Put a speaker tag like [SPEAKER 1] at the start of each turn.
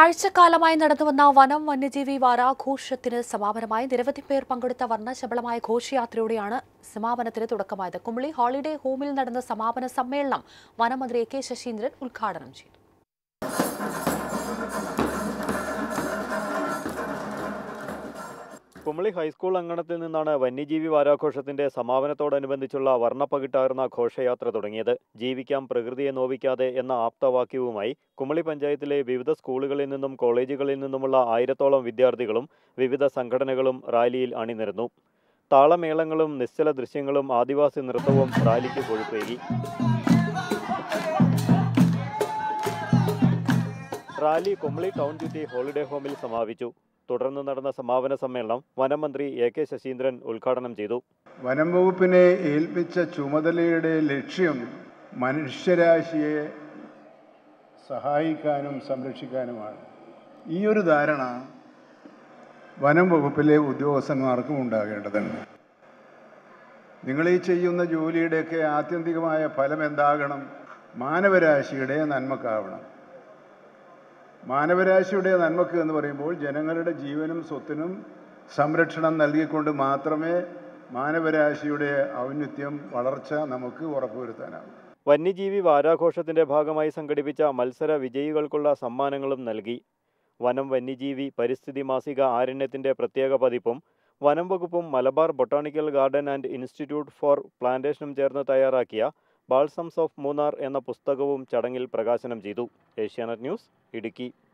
[SPEAKER 1] ആഴ്ചക്കാലമായി നടന്നുവന്ന വനം വന്യജീവി വാരാഘോഷത്തിന് സമാപനമായി നിരവധി പേർ പങ്കെടുത്ത വർണ്ണശബളമായ ഘോഷയാത്രയോടെയാണ് സമാപനത്തിന് തുടക്കമായത് കുമളി ഹോളിഡേ ഹോമിൽ നടന്ന സമാപന സമ്മേളനം വനമന്ത്രി എ കെ ശശീന്ദ്രൻ ഉദ്ഘാടനം ചെയ്തു
[SPEAKER 2] കുമളി ഹൈസ്കൂൾ അങ്കണത്തിൽ നിന്നാണ് വന്യജീവി വാരാഘോഷത്തിന്റെ സമാപനത്തോടനുബന്ധിച്ചുള്ള വർണ്ണപ്പകിട്ടാർന്ന ഘോഷയാത്ര തുടങ്ങിയത് ജീവിക്കാം പ്രകൃതിയെ നോവിക്കാതെ എന്ന ആപ്തവാക്യവുമായി കുമളി പഞ്ചായത്തിലെ വിവിധ സ്കൂളുകളിൽ നിന്നും കോളേജുകളിൽ നിന്നുമുള്ള ആയിരത്തോളം വിദ്യാർത്ഥികളും വിവിധ സംഘടനകളും റാലിയിൽ അണിനിരന്നു താളമേളങ്ങളും നിശ്ചല ദൃശ്യങ്ങളും ആദിവാസി നൃത്തവും റാലിക്ക് കൊഴുപ്പേകി റാലി കുമളി ടൗൺ ചുറ്റി ഹോളിഡേ ഹോമിൽ സമാപിച്ചു തുടർന്ന് നടന്ന സമാപന സമ്മേളനം വനമന്ത്രി എ കെ ശശീന്ദ്രൻ ഉദ്ഘാടനം ചെയ്തു
[SPEAKER 3] വനം വകുപ്പിനെ ഏൽപ്പിച്ച ചുമതലയുടെ ലക്ഷ്യം മനുഷ്യരാശിയെ സഹായിക്കാനും സംരക്ഷിക്കാനുമാണ് ഈ ഒരു ധാരണ വനം വകുപ്പിലെ ഉദ്യോഗസ്ഥന്മാർക്കും ഉണ്ടാകേണ്ടതുണ്ട് നിങ്ങൾ ഈ ചെയ്യുന്ന ജോലിയുടെയൊക്കെ ആത്യന്തികമായ ഫലം എന്താകണം മാനവരാശിയുടെ നന്മക്കാവണം മാനവരാശിയുടെ നന്മക്ക് എന്ന് പറയുമ്പോൾ ജനങ്ങളുടെ ജീവനും സ്വത്തിനും സംരക്ഷണം നൽകിക്കൊണ്ട് മാത്രമേ മാനവരാശിയുടെ ഔന്നത്യം വളർച്ച നമുക്ക് ഉറപ്പുവരുത്താനാവും
[SPEAKER 2] വന്യജീവി വാരാഘോഷത്തിന്റെ ഭാഗമായി സംഘടിപ്പിച്ച മത്സര വിജയികൾക്കുള്ള സമ്മാനങ്ങളും നൽകി വനം വന്യജീവി പരിസ്ഥിതി മാസിക ആരണ്യത്തിന്റെ പ്രത്യേക പതിപ്പും വനം വകുപ്പും Malabar botanical garden and institute for പ്ലാന്റേഷനും ചേർന്ന് തയ്യാറാക്കിയ ബാൾസംസ് ഓഫ് മൂന്നാർ എന്ന പുസ്തകവും ചടങ്ങിൽ പ്രകാശനം ചെയ്തു ഏഷ്യാനെറ്റ് ന്യൂസ് ഇടുക്കി